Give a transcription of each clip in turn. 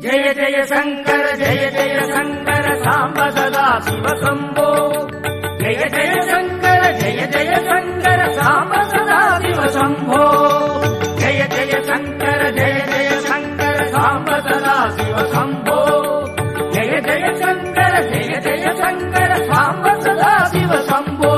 ஜெய ஜெய சங்கர ஜெய ஜெய சங்கர சாம்ப சதா சிவ சம்போ ஜெய ஜெய சங்கர ஜெய ஜெய சங்கர சாம்ப சதா சிவ சம்போ ஜெய ஜெய சங்கர ஜெய ஜெய சங்கர சாம்ப சதா சிவ சம்போ ஜெய ஜெய சங்கர ஜெய ஜெய சங்கர சாம்ப சதா சிவ சம்போ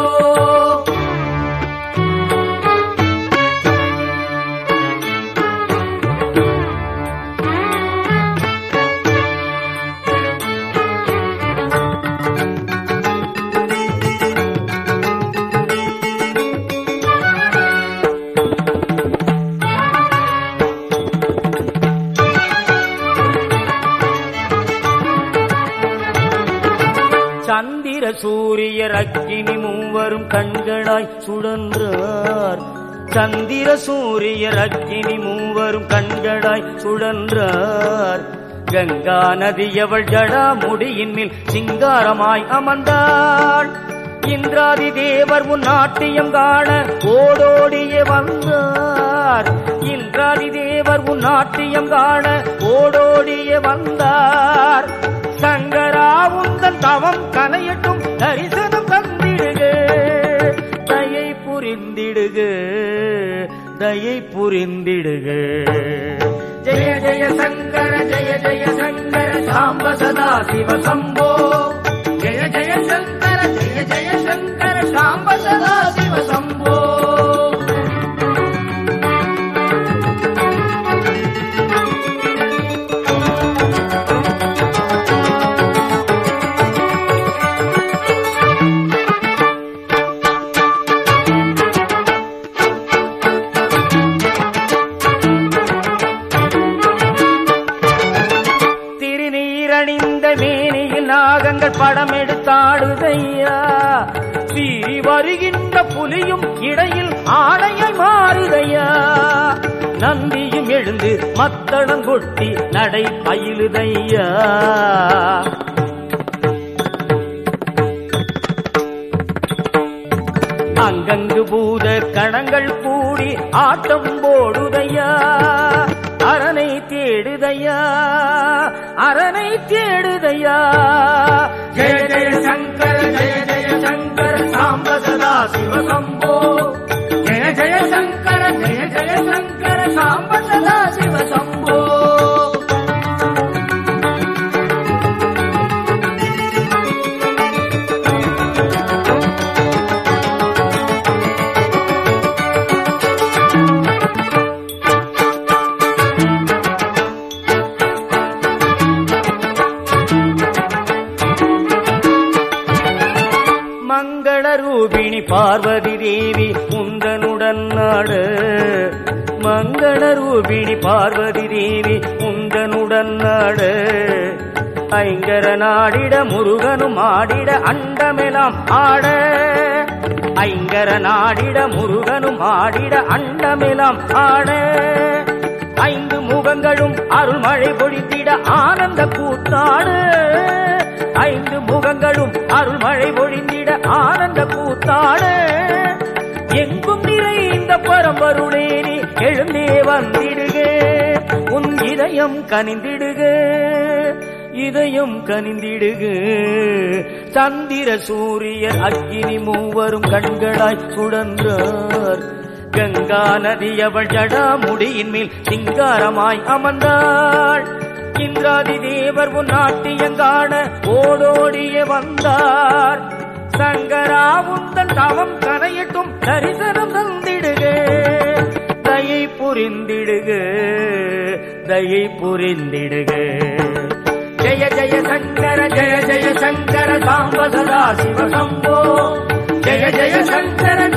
சந்திர சூரியர் அக்கினி மூவரும் கண்களாய் சுழன்றார் சந்திர சூரியர் அக்கினி மூவரும் கண்களாய் சுழன்றார் கங்கா நதியவள் ஜடா முடியின் மேல் சிங்காரமாய் அமர்ந்தாள் இந்திராதி தேவர் உன் நாட்டியம் காண ஓடோடிய வந்தார் இந்திராதி தேவர் உன் நாட்டியம் காண ஓடோடிய வந்தார் சங்கரா உந்தன் தவம் கலையட்டும் தரிசனம் தந்திடுக தயை புரிந்திடுக தயை புரிந்திடுக ஜெய ஜெய சங்கர ஜெய ஜெய சங்கர சாம்ப சதா சிவ சம்போ ஜெய ஜெய சங்கர ஜெய ஜெய சங்கர சாம்ப சதா சிவ சம்போ திருநீரணிந்த மேனியில் நாகங்கள் படம் எடுத்தாடுதையா சீறி வருகின்ற புலியும் இடையில் ஆடையாய் மாறுதையா நந்தியும் எழுந்து மத்தளம் கொட்டி நடை பயிலுதையா அங்கங்கு பூத கணங்கள் கூடி ஆட்டம் போடுதையா அரணை தேடுதையா அரணை தேடுதையா ஜெய ஜெய சங்கர ஜெய ஜெய சங்கர சாம்ப சதா சிவ சம்போ ஜெய ஜெய சங்கர ஜெய ஜெய சங்கர சாம்ப சதா சிவ சம்போ மங்கள ரூபிணி பார்வதி தேவி உந்தனுடன் நாடு மங்கள ரூபிணி பார்வதி தேவி உந்தனுடன் நாடு ஐங்கர நாடிட முருகனும் ஆடிட அண்டமெல்லாம் ஆட ஐங்கர நாடிட முருகனும் ஆடிட அண்டமெல்லாம் ஆட ஐந்து முகங்களும் அருள்மழை பொழிந்திட ஆனந்த கூத்தாடு ஐந்து முகங்களும் அருள்மழை பொழிந்திட ஆனந்த கூத்தாடு எங்கும் நிறைந்த பரம்பருளே நீ எழுந்தே வந்திடுக உன் இதயம் கனிந்திடுக இதயம் கனிந்திடுக சந்திர சூரியர் அக்கினி மூவரும் கண்களாய் சுழன்றார் கங்கா நதி அவள் ஜடா முடியின் மேல் சிங்காரமாய் அமர்ந்தாள் இந்திராதி தேவர் உன் நாட்டியங்காண ஓடோடிய வந்தார் சங்கரா உந்தன் தவம் கரையட்டும் தரிசனம் தந்திடுக தயை புரிந்திடுக தயை புரிந்திடுக ஜெய ஜெய சங்கர ஜெய ஜெய சங்கர சாம்ப சதா சிவ சம்போ ஜெய ஜெய சங்கர